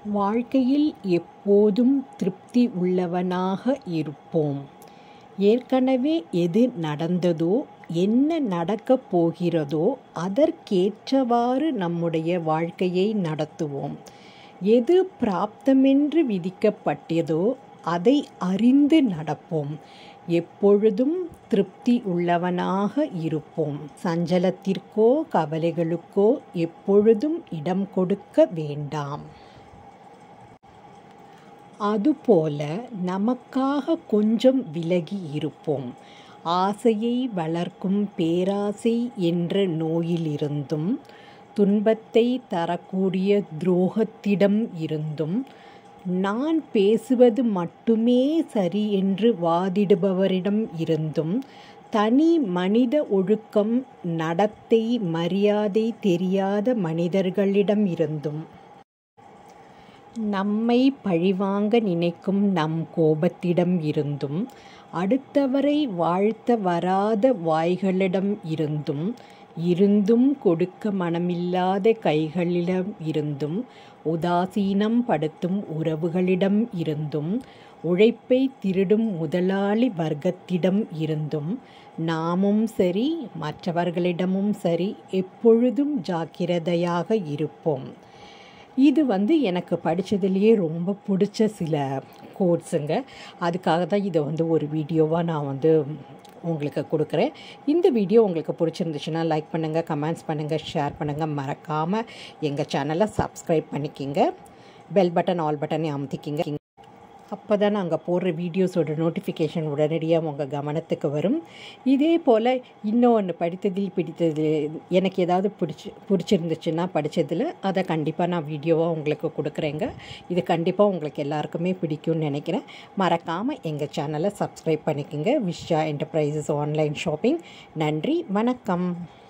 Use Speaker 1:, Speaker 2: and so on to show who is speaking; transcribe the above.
Speaker 1: வாழ்க்கையில் எப்போதும் திருப்தி உள்ளவனாக இருப்போம் ஏற்கனவே எது நடந்ததோ என்ன நடக்கப் போகிறதோ அதற்கேற்றவாறு நம்முடைய வாழ்க்கையை நடத்துவோம் எது பிராப்தமென்று விதிக்கப்பட்டதோ அதை அறிந்து நடப்போம் எப்பொழுதும் திருப்தி உள்ளவனாக இருப்போம் சஞ்சலத்திற்கோ கவலைகளுக்கோ எப்பொழுதும் இடம் கொடுக்க வேண்டாம் அதுபோல நமக்காக கொஞ்சம் விலகி இருப்போம் ஆசையை வளர்க்கும் பேராசை என்ற நோயிலிருந்தும் துன்பத்தை தரக்கூடிய துரோகத்திடம் இருந்தும் நான் பேசுவது மட்டுமே சரி என்று வாதிடுபவரிடம் இருந்தும் தனி மனித ஒழுக்கம் நடத்தை மரியாதை தெரியாத மனிதர்களிடம் இருந்தும் நம்மை பழிவாங்க நினைக்கும் நம் கோபத்திடம் இருந்தும் அடுத்தவரை வாழ்த்த வராத வாய்களிடம் இருந்தும் இருந்தும் கொடுக்க மனமில்லாத கைகளிடம் இருந்தும் உதாசீனம் படுத்தும் உறவுகளிடம் இருந்தும் உழைப்பை திருடும் முதலாளி வர்க்கத்திடம் இருந்தும் நாமும் சரி மற்றவர்களிடமும் சரி எப்பொழுதும் ஜாக்கிரதையாக இருப்போம் இது வந்து எனக்கு படித்ததுலேயே ரொம்ப பிடிச்ச சில கோட்ஸுங்க அதுக்காக தான் இதை வந்து ஒரு வீடியோவாக நான் வந்து உங்களுக்கு கொடுக்குறேன் இந்த வீடியோ உங்களுக்கு பிடிச்சிருந்துச்சுன்னா லைக் பண்ணுங்கள் கமெண்ட்ஸ் பண்ணுங்கள் ஷேர் பண்ணுங்கள் மறக்காமல் எங்கள் சேனலை சப்ஸ்கிரைப் பண்ணிக்கிங்க பெல் பட்டன் ஆல் பட்டனை அமுத்திக்கிங்க அப்போ தான் நாங்கள் போடுற வீடியோஸோட நோட்டிஃபிகேஷன் உடனடியாக உங்கள் கவனத்துக்கு வரும் இதே போல் இன்னொன்று படித்ததில் பிடித்தது எனக்கு ஏதாவது பிடிச்சி பிடிச்சிருந்துச்சுன்னா படித்ததில் அதை கண்டிப்பாக நான் வீடியோவாக உங்களுக்கு கொடுக்குறேங்க இது கண்டிப்பாக உங்களுக்கு எல்லாருக்குமே பிடிக்கும்னு நினைக்கிறேன் மறக்காமல் எங்கள் சேனலை சப்ஸ்கிரைப் பண்ணிக்கோங்க விஷா என்டர்பிரைசஸ் ஆன்லைன் ஷாப்பிங் நன்றி வணக்கம்